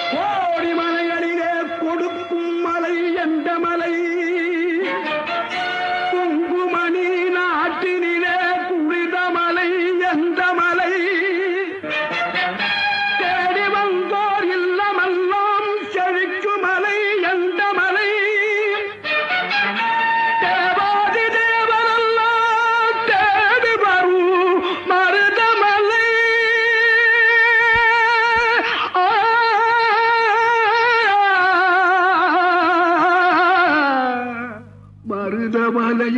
கோடி மலைகளிலே கொடுக்கும் மலை எந்த மலை குங்குமணி நாட்டினிலே புனித மலை எந்த மலை தேடி வந்தோர் இல்லமெல்லாம் செழிக்கும் மலை எந்த மலை தேவாதி தேவரெல்லாம் தேடி வரும் மருதமலை ஆ. மருதமலை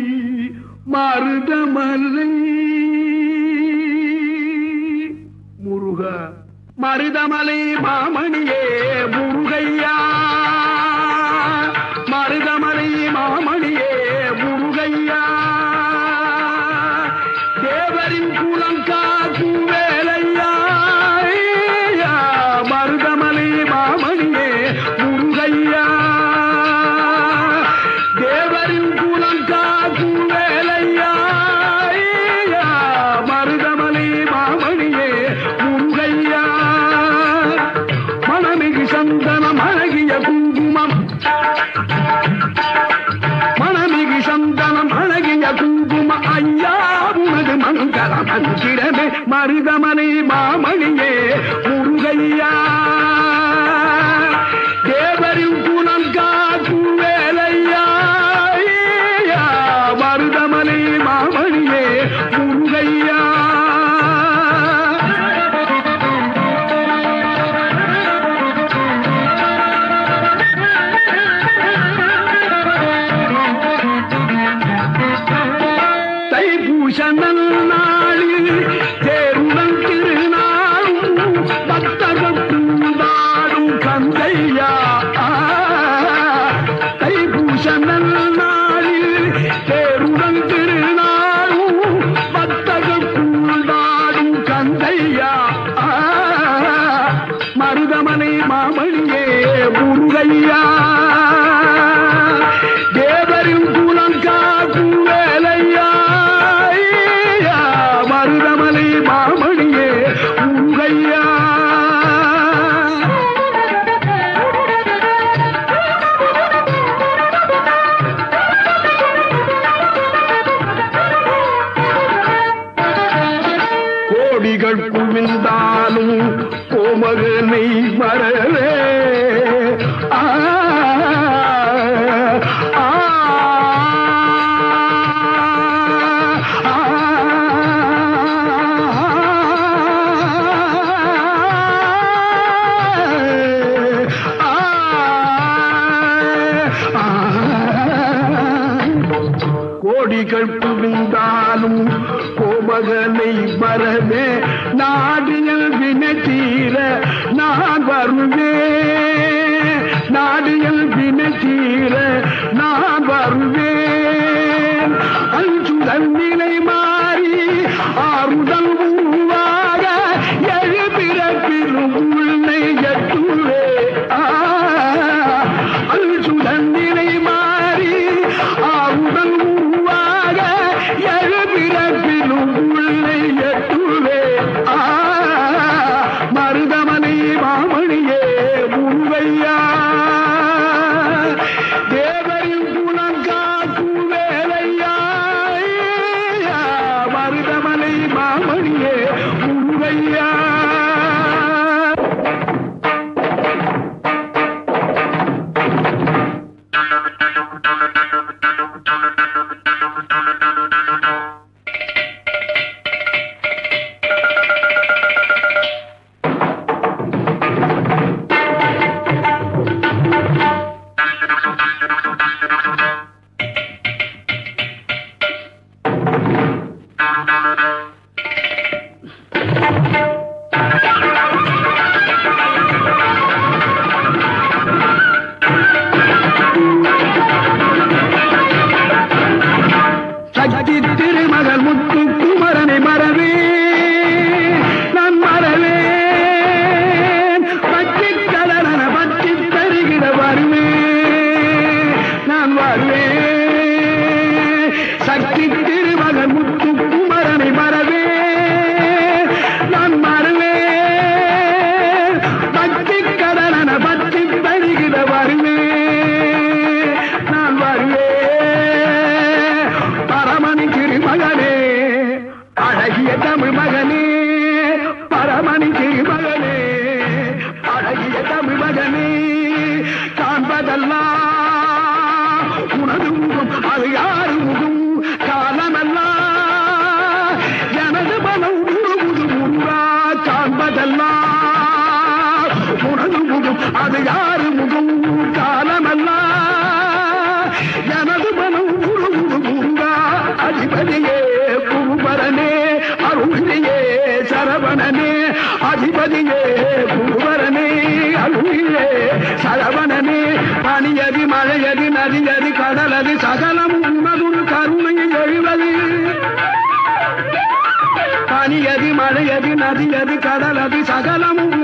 மருதமலை முருக மருதமலை மாமணியே முருகையா மருதமலை மாமணியே முருகையா தேவரின் குலம் காக்கும் வேலையா ஐயா, மருதமலை மாமணியே முருகையா தேவரின் குலம் காக்கும் வேலையா ஐயா, மருதமலை மாமணியே முருகையா மணமிகு சந்தனம் அழகிய குங்குமம் மணமிகு சந்தனம் அழகிய குங்கும ஐயா உனது மங்கள மந்திரமே மருதமனை மாமணியே முருகையா தேவரின் குணம் காக்கும் வேலையா ஐயா, மருதமலை மாமணியே முருகையா தைப்பூச நன்னாளில் தேருடன் திருநாளும் பக்தர்கள் கூடாடும் கந்தையா தைப்பூச நன்னாளில் தேருடன் திருநாளும் பக்தர்கள் கூடாடும் கந்தையா மருதமனை மாமணியே முருகையா தேவரின் குலம் காக்கும் வேலையா ஐயா, மருதமலை மாமணியே முருகையா கோடிகள் குவிந்தாலும் கோமகனை வரவே ஆ, ஆ, ஆ, கோடிகள் குவிந்தாலும் கோமகனை வரவே நாடியல் வினை தீர நான் வருவேன் நாடியல் வினை தீர நான் வருவேன் அஞ்சுதல் நிலை மாறி ஆறுதல் உருவாக எழுபிறப்பிலும் உள்ளை எட்டுவே ஆ அல்சுதன் நிலை மாறி ஆவுடன் உருவாக எழுபிறப்பிலும் உள்ளே எட்டுவே ஆ மருதமலை மாமணியே முருகையா தேவரின் குணம் காக்கும் வேலையா ஐயா, மருதமலை மாமணியே காண்பதெல்லாம் உனது முகம் அது யாரு முகம் காலமெல்லாம் எனது மனம் உருகுது முருகா காண்பதெல்லாம் உனது முகம் அது யாரு முகம் காலமெல்லாம் எனது மனம் உருகுது முருகா அதிபதியே குருபரனே அருளியே சரவணனே அதிபதியே குருபரனே அருளியே சரவணனே பனியதி மழையதி நதியதி கடலதி சகலமும் உனதுரு கருணையில் எழுவது பனியதி மழையதி நதியதி கடலதி சகலமும்